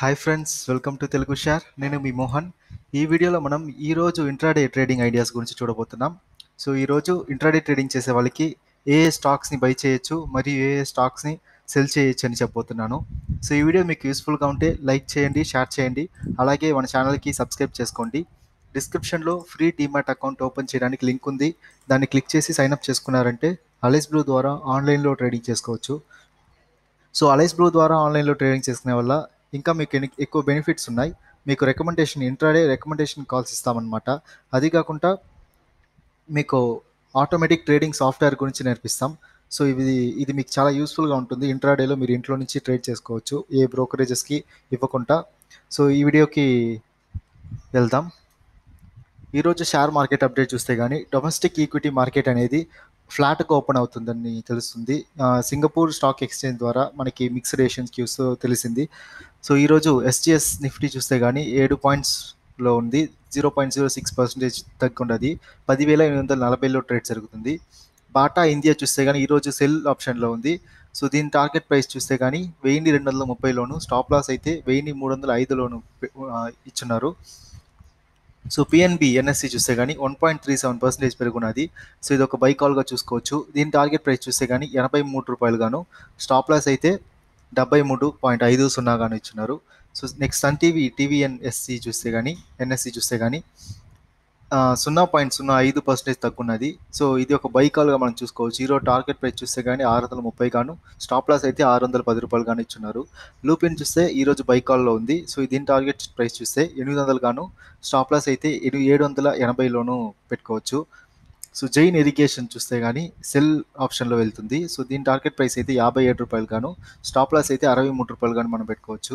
hi friends welcome to Telugu share నేను మీ మోహన్ ఈ వీడియోలో మనం ఈరోజు ఇంట్రాడే ట్రేడింగ్ ఐడియాస్ గురించి చూడబోతున్నాం సో ఈరోజు ఇంట్రాడే ట్రేడింగ్ చేసే వాళ్ళకి ఏ ఏ స్టాక్స్ని బై చేయొచ్చు మరియు ఏ ఏ స్టాక్స్ని సెల్ చేయొచ్చు అని చెప్పబోతున్నాను సో ఈ వీడియో మీకు యూస్ఫుల్గా ఉంటే లైక్ చేయండి షేర్ చేయండి అలాగే మన ఛానల్కి సబ్స్క్రైబ్ చేసుకోండి డిస్క్రిప్షన్లో ఫ్రీ డీమాట్ అకౌంట్ ఓపెన్ చేయడానికి లింక్ ఉంది దాన్ని క్లిక్ చేసి సైన్అప్ చేసుకున్నారంటే అలైస్ బ్లూ ద్వారా ఆన్లైన్లో ట్రేడింగ్ చేసుకోవచ్చు సో అలైస్ బ్లూ ద్వారా ఆన్లైన్లో ట్రేడింగ్ చేసుకునే వల్ల ఇంకా మీకు ఎన్ని- ఎక్కువ బెనిఫిట్స్ ఉన్నాయి మీకు రికమెండేషన్ ఇంట్రాడే రికమెండేషన్ కాల్స్ ఇస్తామన్నమాట అది కాకుండా మీకు ఆటోమేటిక్ ట్రేడింగ్ సాఫ్ట్వేర్ గురించి నేర్పిస్తాం సో ఇది ఇది మీకు చాలా యూస్ఫుల్గా ఉంటుంది ఇంట్రాడేలో మీరు ఇంట్లో నుంచి ట్రేడ్ చేసుకోవచ్చు ఏ బ్రోకరేజెస్కి ఇవ్వకుండా సో ఈ వీడియోకి వెళ్దాం ఈరోజు షేర్ మార్కెట్ అప్డేట్ చూస్తే కానీ డొమెస్టిక్ ఈక్విటీ మార్కెట్ అనేది ఫ్లాట్గా ఓపెన్ అవుతుందని తెలుస్తుంది ఆ, సింగపూర్ స్టాక్ ఎక్స్చేంజ్ ద్వారా మనకి మిక్స్డ్ ఏషియన్ క్యూస్ తెలిసింది సో ఈరోజు ఎస్జిఎస్ నిఫ్టీ చూస్తే కానీ ఏడు పాయింట్స్లో ఉంది zero point zero six percentage తగ్గుండది పదివేల ఎనిమిది వందల నలభైలో ట్రేడ్ జరుగుతుంది బాటా ఇండియా చూస్తే కానీ ఈరోజు సెల్ ఆప్షన్లో ఉంది సో దీని టార్గెట్ ప్రైస్ చూస్తే కానీ వెయ్యి రెండు వందల ముప్పైలోను స్టాప్ లాస్ అయితే వెయ్యి మూడు వందల ఐదులోను ఆ, ఇచ్చున్నారు సో పిఎన్బి ఎన్ఎస్సి చూస్తే కానీ one point three seven percentage పెరుగున్నది సో ఇది ఒక బై కాల్గా చూసుకోవచ్చు దీని టార్గెట్ ప్రైస్ చూస్తే కానీ ఎనభై మూడు రూపాయలు గాను స్టాప్ లాస్ అయితే డెబ్బై మూడు పాయింట్ ఐదు సున్నా గాను ఇచ్చున్నారు so next Sun TV TV NSC చూస్తే కానీ ఎన్ఎస్సి చూస్తే కానీ సున్నా పాయింట్ సున్నా ఐదు పర్సెంటేజ్ తగ్గున్నది సో ఇది ఒక బై కాల్గా మనం చూసుకోవచ్చు ఈరో టార్గెట్ ప్రైస్ చూస్తే కానీ ఆరు వందల ముప్పై గాను స్టాప్ లాస్ అయితే ఆరు వందల పది రూపాయలు గాను ఇచ్చున్నారు లూపిన్ చూస్తే ఈరోజు బై కాల్లో ఉంది సో దీని టార్గెట్ ప్రైస్ చూస్తే ఎనిమిది వందలు గాను స్టాప్ లాస్ అయితే ఎనిమిది ఏడు వందల ఎనభైలోనూ పెట్టుకోవచ్చు సో జైన్ ఇరిగేషన్ చూస్తే కానీ సెల్ ఆప్షన్లో వెళ్తుంది సో దీని టార్గెట్ ప్రైస్ అయితే యాభై ఏడు రూపాయలు గాను స్టాప్ లాస్ అయితే అరవై మూడు రూపాయలు గాను మనం పెట్టుకోవచ్చు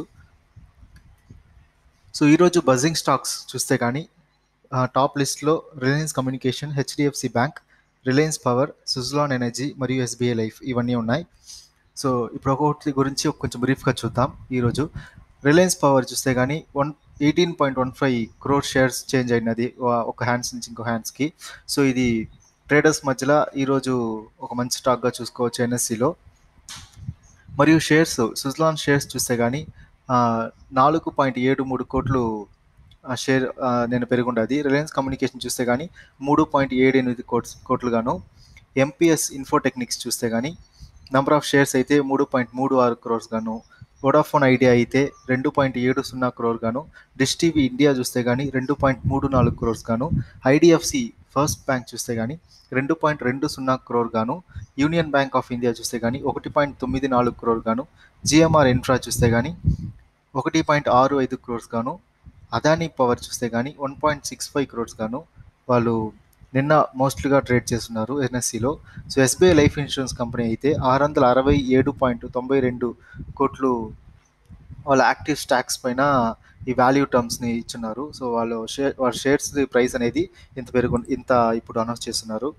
సో ఈరోజు బజింగ్ స్టాక్స్ చూస్తే కానీ ఆ, టాప్ లిస్ట్లో Reliance communication HDFC bank Reliance power Suzlon energy మరియు ఎస్బీఐ లైఫ్ ఇవన్నీ ఉన్నాయి సో ఇప్పుడు ఒక్కొక్కటి గురించి ఒక కొంచెం బ్రీఫ్గా చూద్దాం ఈరోజు రిలయన్స్ పవర్ చూస్తే కానీ one eighteen point one five crore shares change అయినది వా- ఒక హ్యాండ్స్ నుంచి ఇంకో హ్యాండ్స్కి సో ఇది ట్రేడర్స్ మధ్యలో ఈరోజు ఒక మంచి స్టాక్గా చూసుకోవచ్చు ఎన్ఎస్సిలో మరియు షేర్స్ సుజ్లాన్ షేర్స్ చూస్తే కానీ నాలుగు పాయింట్ ఏడు మూడు కోట్లు ఆ షేర్ ఆ, నేను పెరుగుండది రిలయన్స్ కమ్యూనికేషన్ చూస్తే కానీ మూడు పాయింట్ ఏడు ఎనిమిది కోట్స్ కోట్లు గాను ఎంపీఎస్ ఇన్ఫోటెక్నిక్స్ చూస్తే కానీ నెంబర్ ఆఫ్ షేర్స్ అయితే మూడు పాయింట్ మూడు ఆరు క్రోర్స్ గాను వోడాఫోన్ ఐడియా అయితే రెండు పాయింట్ ఏడు సున్నా క్రోర్ గాను డిష్ టీవీ ఇండియా చూస్తే కానీ రెండు పాయింట్ మూడు నాలుగు క్రోర్స్ గాను ఐడిఎఫ్సి ఫస్ట్ బ్యాంక్ చూస్తే కానీ రెండు పాయింట్ రెండు సున్నా క్రోర్ గాను యూనియన్ బ్యాంక్ ఆఫ్ ఇండియా చూస్తే కానీ ఒకటి పాయింట్ తొమ్మిది నాలుగు క్రోర్ గాను జిఎంఆర్ ఇన్ఫ్రా చూస్తే కానీ ఒకటి పాయింట్ ఆరు ఐదు క్రోర్స్ గాను అదానీ పవర్ చూస్తే కానీ one point six five crores గాను వాళ్ళు నిన్న మోస్ట్లీగా ట్రేడ్ చేస్తున్నారు ఎన్ఎస్సిలో so SBI life insurance company అయితే ఆరు వందల అరవై ఏడు పాయింట్ తొంభై రెండు కోట్లు వాళ్ళ యాక్టివ్ స్టాక్స్ పైన ఈ వాల్యూ టర్మ్స్ని ఇచ్చున్నారు సో వాళ్ళు షేర్ వాళ్ళ షేర్స్ ప్రైస్ అనేది ఇంత పెరుగు ఇంత ఇప్పుడు అనౌన్స్ చేస్తున్నారు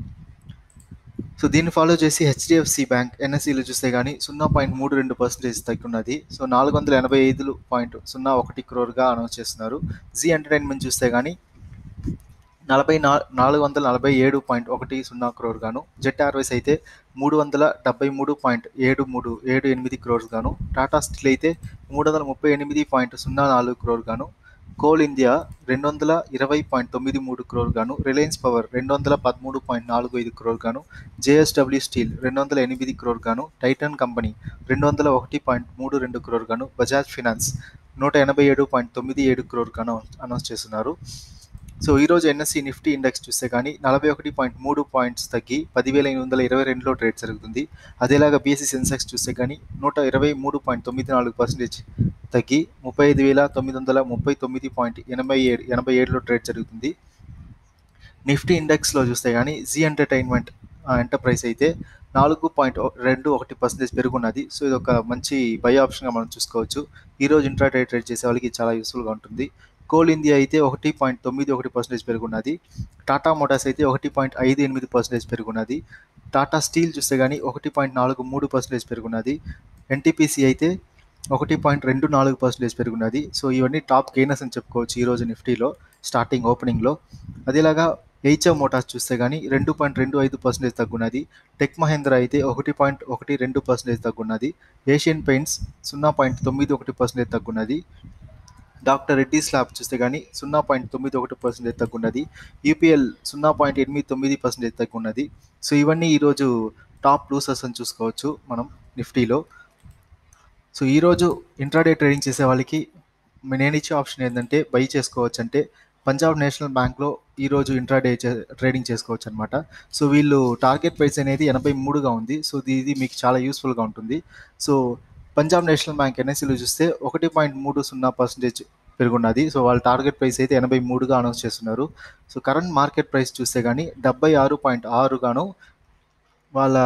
సో దీన్ని ఫాలో చేసి హెచ్డిఎఫ్సి బ్యాంక్ ఎన్ఎస్సిలో చూస్తే కానీ సున్నా పాయింట్ మూడు రెండు పర్సెంటేజ్ తగ్గున్నది సో నాలుగు వందల ఎనభై ఐదు పాయింట్ సున్నా ఒకటి క్రోర్గా అనౌన్స్ చేస్తున్నారు జీ ఎంటర్టైన్మెంట్ చూస్తే కానీ నలభై నా నాలుగు వందల నలభై ఏడు పాయింట్ ఒకటి సున్నా క్రోర్ గాను జెట్ ఎయిర్వేస్ అయితే మూడు వందల డెబ్బై మూడు పాయింట్ ఏడు మూడు ఏడు ఎనిమిది క్రోర్స్ గాను టాటా స్టీల్ అయితే మూడు వందల ముప్పై ఎనిమిది పాయింట్ సున్నా నాలుగు క్రోర్ గాను కోల్ ఇండియా రెండు వందల ఇరవై పాయింట్ తొమ్మిది మూడు క్రోర్ గాను రిలయన్స్ పవర్ రెండు వందల పదమూడు పాయింట్ నాలుగు ఐదు క్రోర్ గాను జేఎస్డబ్ల్యూ స్టీల్ రెండు వందల ఎనిమిది క్రోర్ గాను టైటన్ కంపెనీ రెండు వందల ఒకటి పాయింట్ మూడు రెండు క్రోర్ గాను బజాజ్ ఫినాన్స్ నూట ఎనభై ఏడు పాయింట్ తొమ్మిది ఏడు క్రోర్ గాను అనౌన్స్ చేస్తున్నారు సో ఈరోజు ఎన్ఎస్సి నిఫ్టీ ఇండెక్స్ చూస్తే కానీ నలభై ఒకటి పాయింట్ మూడు పాయింట్స్ తగ్గి పదివేల ఎనిమిది వందల ఇరవై రెండులో ట్రేడ్ జరుగుతుంది అదేలాగా బీఎస్సీ సెన్సెక్స్ చూస్తే కానీ నూట ఇరవై మూడు పాయింట్ తొమ్మిది నాలుగు పర్సెంటేజ్ తగ్గి ముప్పై ఐదు వేల తొమ్మిది వందల ముప్పై తొమ్మిది పాయింట్ ఎనభై ఏడు ఎనభై ఏడులో ట్రేడ్ జరుగుతుంది నిఫ్టీ ఇండెక్స్లో చూస్తే కానీ జీ ఎంటర్టైన్మెంట్ ఎంటర్ప్రైజ్ అయితే నాలుగు పాయింట్ రెండు ఒకటి పర్సెంటేజ్ పెరుగున్నది సో ఇది ఒక మంచి బై ఆప్షన్గా మనం చూసుకోవచ్చు ఈరోజు ఇంట్రా ట్రేడ్ ట్రేడ్ చేసే వాళ్ళకి చాలా యూస్ఫుల్గా ఉంటుంది కోల్ ఇండియా అయితే ఒకటి పాయింట్ తొమ్మిది ఒకటి పర్సెంటేజ్ పెరుగున్నది టాటా మోటార్స్ అయితే ఒకటి పాయింట్ ఐదు ఎనిమిది పర్సెంటేజ్ పెరుగున్నది టాటా స్టీల్ చూస్తే కానీ ఒకటి పాయింట్ నాలుగు మూడు పర్సెంటేజ్ పెరుగున్నది ఎన్టీపీసీ అయితే ఒకటి పాయింట్ రెండు నాలుగు పర్సెంటేజ్ పెరుగున్నది సో ఇవన్నీ టాప్ గెయినర్స్ అని చెప్పుకోవచ్చు ఈరోజు నిఫ్టీలో స్టార్టింగ్ ఓపెనింగ్లో అదేలాగా హెచ్ఎఫ్ మోటార్స్ చూస్తే కానీ రెండు పాయింట్ రెండు ఐదు పర్సెంటేజ్ తగ్గున్నది టెక్ మహేంద్ర అయితే ఒకటి పాయింట్ ఒకటి రెండు పర్సెంటేజ్ తగ్గున్నది ఏషియన్ పెయింట్స్ సున్నా పాయింట్ తొమ్మిది ఒకటి పర్సెంటేజ్ తగ్గున్నది డాక్టర్ రెడ్డీస్ ల్యాబ్ చూస్తే కానీ సున్నా పాయింట్ తొమ్మిది ఒకటి పర్సెంటేజ్ తగ్గున్నది యూపీఎల్ సున్నా పాయింట్ ఎనిమిది తొమ్మిది పర్సెంటేజ్ తగ్గున్నది సో ఇవన్నీ ఈరోజు టాప్ లూసర్స్ అని చూసుకోవచ్చు మనం నిఫ్టీలో సో ఈరోజు ఇంట్రాడే ట్రేడింగ్ చేసే వాళ్ళకి నేను ఇచ్చే ఆప్షన్ ఏంటంటే బై చేసుకోవచ్చు అంటే పంజాబ్ నేషనల్ బ్యాంక్లో ఈరోజు ఇంట్రాడే ట్రేడింగ్ చేసుకోవచ్చు అనమాట సో వీళ్ళు టార్గెట్ ప్రైస్ అనేది ఎనభై మూడుగా ఉంది సో ఇది మీకు చాలా యూస్ఫుల్గా ఉంటుంది సో పంజాబ్ నేషనల్ బ్యాంక్ ఎన్ఎస్సీలో చూస్తే ఒకటి పాయింట్ మూడు సున్నా పర్సెంటేజ్ పెరుగున్నది సో వాళ్ళ టార్గెట్ ప్రైస్ అయితే ఎనభై మూడుగా అనౌన్స్ చేస్తున్నారు సో కరెంట్ మార్కెట్ ప్రైస్ చూస్తే కానీ డెబ్బై ఆరు పాయింట్ ఆరుగాను వాళ్ళ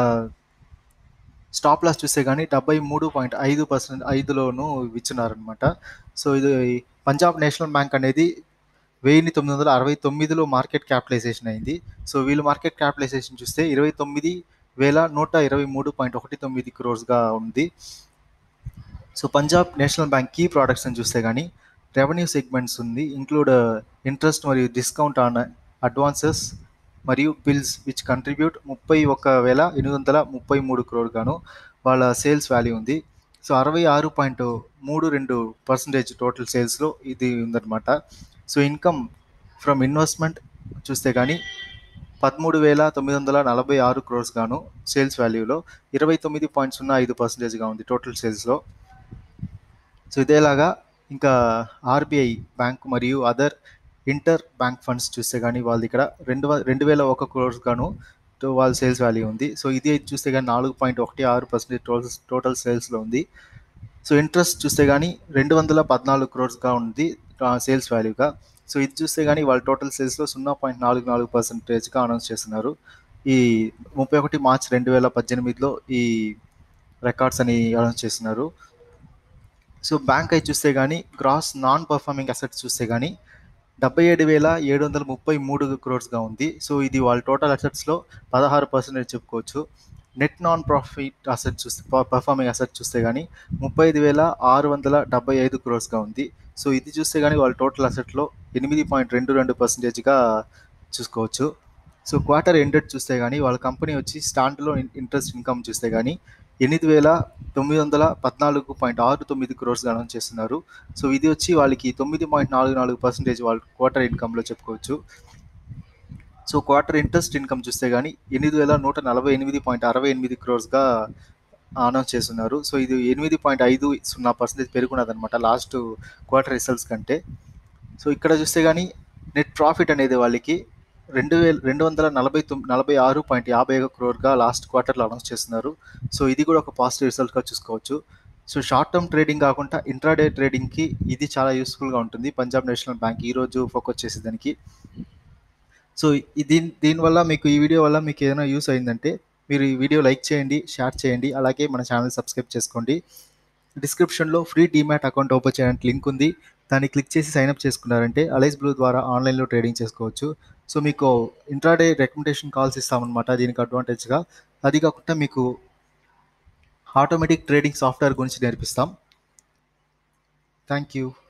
స్టాప్ లాస్ చూస్తే కానీ డెబ్బై మూడు పాయింట్ ఐదు పర్సెంట్ ఐదులోను ఇచ్చినారనమాట సో ఇది పంజాబ్ నేషనల్ బ్యాంక్ అనేది వెయ్యి తొమ్మిది వందల అరవై తొమ్మిదిలో మార్కెట్ క్యాపిటలైజేషన్ అయింది సో వీళ్ళు మార్కెట్ క్యాపిటలైజేషన్ చూస్తే ఇరవై తొమ్మిది వేల నూట ఇరవై మూడు పాయింట్ ఒకటి తొమ్మిది క్రోర్స్గా ఉంది so Punjab national bank key products అని చూస్తే కానీ రెవెన్యూ సెగ్మెంట్స్ ఉంది ఇంక్లూడ్ ఇంట్రెస్ట్ మరియు డిస్కౌంట్ ఆన్ అడ్వాన్సెస్ మరియు బిల్స్ విచ్ కంట్రిబ్యూట్ ముప్పై ఒక్క వేల ఎనిమిది వందల ముప్పై మూడు క్రోర్ గాను వాళ్ళ సేల్స్ వాల్యూ ఉంది సో అరవై ఆరు పాయింట్ మూడు రెండు పర్సంటేజ్ టోటల్ సేల్స్లో ఇది ఉందన్నమాట సో ఇన్కమ్ ఫ్రమ్ ఇన్వెస్ట్మెంట్ చూస్తే కానీ పదమూడు వేల తొమ్మిది వందల నలభై ఆరు క్రోర్స్ గాను సేల్స్ వాల్యూలో ఇరవై తొమ్మిది పాయింట్ సున్నా ఐదు పర్సెంటేజ్గా ఉంది టోటల్ సేల్స్లో సో ఇదేలాగా ఇంకా ఆర్బీఐ బ్యాంక్ మరియు అదర్ ఇంటర్ బ్యాంక్ ఫండ్స్ చూస్తే కానీ వాళ్ళది ఇక్కడ రెండు రెండు వేల ఒక క్రోర్స్ గాను వాళ్ళ సేల్స్ వాల్యూ ఉంది సో ఇది చూస్తే కానీ నాలుగు పాయింట్ ఒకటి ఆరు పర్సెంటేజ్ టోటల్ టోటల్ సేల్స్లో ఉంది సో ఇంట్రెస్ట్ చూస్తే కానీ రెండు వందల పద్నాలుగు క్రోర్స్గా ఉంది సేల్స్ వాల్యూగా సో ఇది చూస్తే కానీ వాళ్ళ టోటల్ సేల్స్లో సున్నా పాయింట్ నాలుగు నాలుగు పర్సెంటేజ్గా అనౌన్స్ చేస్తున్నారు ఈ ముప్పై ఒకటి మార్చ్ రెండు వేల పద్దెనిమిదిలో ఈ రికార్డ్స్ అని అనౌన్స్ చేస్తున్నారు సో బ్యాంక్ అయి చూస్తే కానీ గ్రాస్ నాన్ పర్ఫార్మింగ్ అసెట్స్ చూస్తే కానీ డెబ్బై ఏడు వేల ఏడు వందల ముప్పై మూడు క్రోర్స్గా ఉంది సో ఇది వాళ్ళ టోటల్ అసెట్స్లో పదహారు పర్సెంటేజ్ చెప్పుకోవచ్చు నెట్ నాన్ ప్రాఫిట్ అసెట్ చూస్తే పర్ఫార్మింగ్ అసెట్ చూస్తే కానీ ముప్పై ఐదు వేల ఆరు వందల డెబ్బై ఐదు క్రోర్స్గా ఉంది సో ఇది చూస్తే కానీ వాళ్ళ టోటల్ అసెట్లో ఎనిమిది పాయింట్ రెండు రెండు పర్సెంటేజ్గా చూసుకోవచ్చు సో క్వార్టర్ ఎండెడ్ చూస్తే కానీ వాళ్ళ కంపెనీ వచ్చి స్టాండ్లో ఇంట్రెస్ట్ ఇన్కమ్ చూస్తే కానీ ఎనిమిది వేల తొమ్మిది వందల పద్నాలుగు పాయింట్ ఆరు తొమ్మిది క్రోర్స్ అనౌన్స్ చేస్తున్నారు సో ఇది వచ్చి వాళ్ళకి తొమ్మిది పాయింట్ నాలుగు నాలుగు పర్సెంటేజ్ వాళ్ళ క్వార్టర్ ఇన్కమ్లో చెప్పుకోవచ్చు సో క్వార్టర్ ఇంట్రెస్ట్ ఇన్కమ్ చూస్తే కానీ ఎనిమిది వేల నూట నలభై ఎనిమిది పాయింట్ అరవై ఎనిమిది క్రోర్స్గా అనౌన్స్ చేస్తున్నారు సో ఇది ఎనిమిది పాయింట్ ఐదు సున్నా పర్సెంటేజ్ పెరుగున్నదనమాట లాస్ట్ క్వార్టర్ రిజల్ట్స్ కంటే సో ఇక్కడ చూస్తే కానీ నెట్ ప్రాఫిట్ అనేది వాళ్ళకి రెండు వేల రెండు వందల నలభై తొమ్మిది నలభై ఆరు పాయింట్ యాభై ఒక క్రోర్గా లాస్ట్ క్వార్టర్లో అనౌన్స్ చేస్తున్నారు సో ఇది కూడా ఒక పాజిటివ్ రిజల్ట్గా చూసుకోవచ్చు సో షార్ట్ టర్మ్ ట్రేడింగ్ కాకుండా ఇంట్రాడే ట్రేడింగ్కి ఇది చాలా యూస్ఫుల్గా ఉంటుంది పంజాబ్ నేషనల్ బ్యాంక్ ఈరోజు ఫోకస్ చేసేదానికి సో దీని దీనివల్ల మీకు ఈ వీడియో వల్ల మీకు ఏదైనా యూస్ అయిందంటే మీరు ఈ వీడియో లైక్ చేయండి షేర్ చేయండి అలాగే మన ఛానల్ సబ్స్క్రైబ్ చేసుకోండి డిస్క్రిప్షన్లో ఫ్రీ డీమ్యాట్ అకౌంట్ ఓపెన్ చేయడానికి లింక్ ఉంది దాన్ని క్లిక్ చేసి సైన్అప్ చేసుకున్నారంటే అలైస్ బ్లూ ద్వారా ఆన్లైన్లో ట్రేడింగ్ చేసుకోవచ్చు సో మీకు ఇంట్రాడే రికమెండేషన్ కాల్స్ ఇస్తామన్నమాట దీనికి అడ్వాంటేజ్గా అది కాకుండా మీకు ఆటోమేటిక్ ట్రేడింగ్ సాఫ్ట్వేర్ గురించి నేర్పిస్తాం థ్యాంక్ యూ